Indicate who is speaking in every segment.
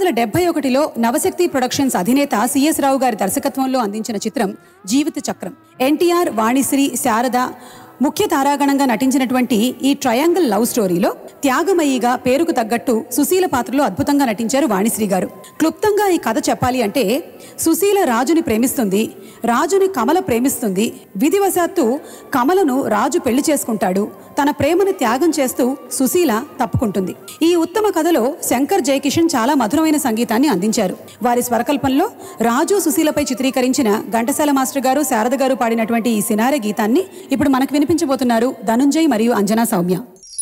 Speaker 1: వందల డెబ్బై ఒకటిలో నవశక్తి ప్రొడక్షన్స్ అధినేత సిఎస్ రావు గారి దర్శకత్వంలో అందించిన చిత్రం జీవిత చక్రం ఎన్టీఆర్ వాణిశ్రీ శారద ముఖ్య తారాగణంగా నటించినటువంటి ఈ ట్రయాంగిల్ లవ్ స్టోరీలో త్యాగమయిగా పేరుకు తగ్గట్టు సుశీల పాత్రలో అద్భుతంగా నటించారు వాణిశ్రీ గారు క్లుప్తంగా ఈ కథ చెప్పాలి అంటే సుశీల రాజుని ప్రేమిస్తుంది రాజుని కమల ప్రేమిస్తుంది విధివశాత్తు కమలను రాజు పెళ్లి చేసుకుంటాడు తన ప్రేమను త్యాగం చేస్తూ సుశీల తప్పుకుంటుంది ఈ ఉత్తమ కథలో శంకర్ జయకిషన్ చాలా మధురమైన సంగీతాన్ని అందించారు వారి స్వరకల్పంలో రాజు సుశీలపై చిత్రీకరించిన ఘంటసాల మాస్టర్ గారు శారద గారు పాడినటువంటి ఈ సినారే గీతాన్ని ఇప్పుడు మనకు వినిపించబోతున్నారు ధనుంజయ్ మరియు అంజనా సౌమ్య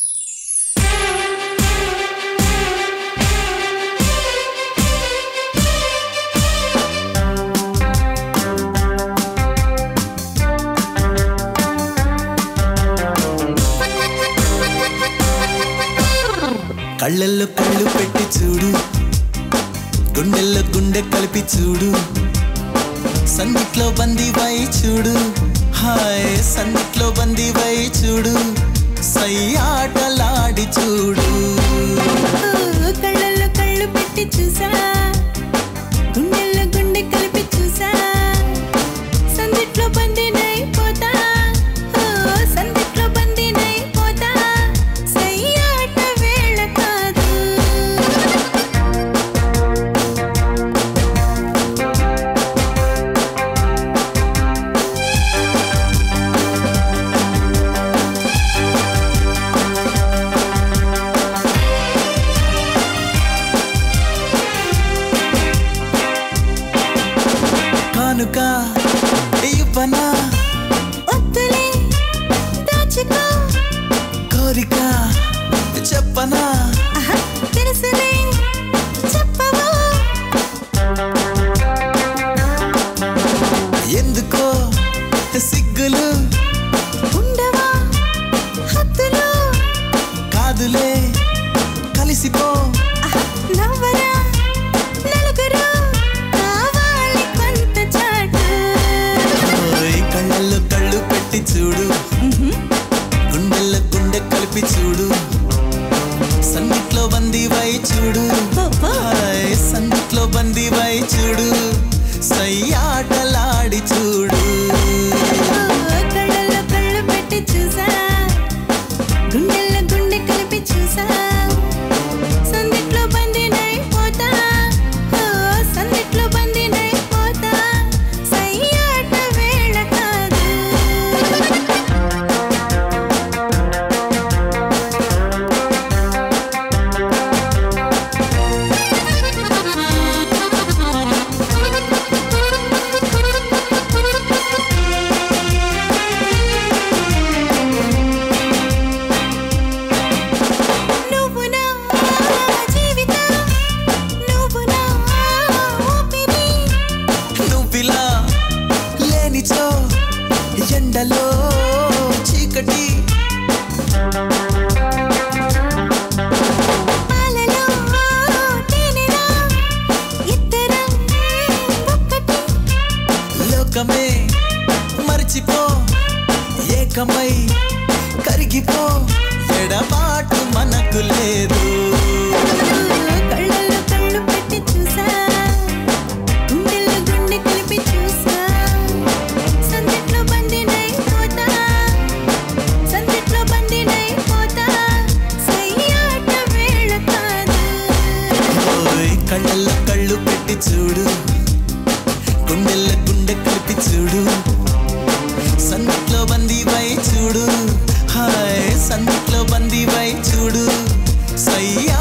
Speaker 2: కళ్ళల్లో కళ్ళు పెట్టి చూడు గుండెల్లో గుండె కలిపి చూడు సందిట్లో బందీవై చూడు హాయ్ సందిట్లో బందీవై చూడు సై ఆటలాడి చూడు
Speaker 3: కళ్ళల్లో కళ్ళు పెట్టి చూసా గుండెల్లో గుండె కలిపి చూసా సందిట్లో బందీనై పోతా ఓ, సందిట్లో బందీనై పోతా సయ్యాట వేళ కాదు
Speaker 2: కానుక ఇవ్వనా
Speaker 3: వద్దులే దాచుకో
Speaker 2: కోరిక చెప్పనా
Speaker 3: ఆహా, తెలుసులే చెప్పవా
Speaker 2: ఎందుకో సిగ్గులు
Speaker 3: ఉండవా హద్దులు
Speaker 2: కాదులే కలిసిపో
Speaker 3: ఆహా, నవ్వరా నలుగురు కావాలి కొంత చాటు
Speaker 2: ఓయ్ కళ్ళల్లో కళ్ళు పెట్టి చూడు గుండెల్లో గుండె కలిపి చూడు సందిట్లో బందీవై చూడు హాయ్ సందిట్లో బందీవై చూడు సై ఆటలాడి చూడు
Speaker 3: కళ్ళల్లో కళ్ళు పెట్టి చూసా గుండెల్లో గుండె కలిపి చూసా సందిట్లో బందీనై పోతా ఓ, సందిట్లో బందీనై పోతా సయ్యాట వేళ కాదు నువ్వు నా జీవితం నువ్వు నా ఊపిరి
Speaker 2: నువ్విలా లేనిచో ఎండలో చీకటి
Speaker 3: పాలలో తేనెలా ఇద్దరం ఒక్కటి
Speaker 2: లోకమే మర్చిపో ఏకమై కరిగిపో ఎడబాటు మనకు లేదు
Speaker 3: కళ్ళల్లో కళ్ళు పెట్టి చూసా గుండెల్లో గుండె కలిపి చూసా సందిట్లో బందీనై పోతా సందిట్లో బందీనై పోతా సయ్యాట వేళ కాదు
Speaker 2: ఓయ్ కళ్ళల్లో కళ్ళు పెట్టి చూడు గుండెల్లో గుండె కలిపి చూడు సందిట్లో బందీవై చూడు హాయ్ సందిట్లో బందీవై చూడు సై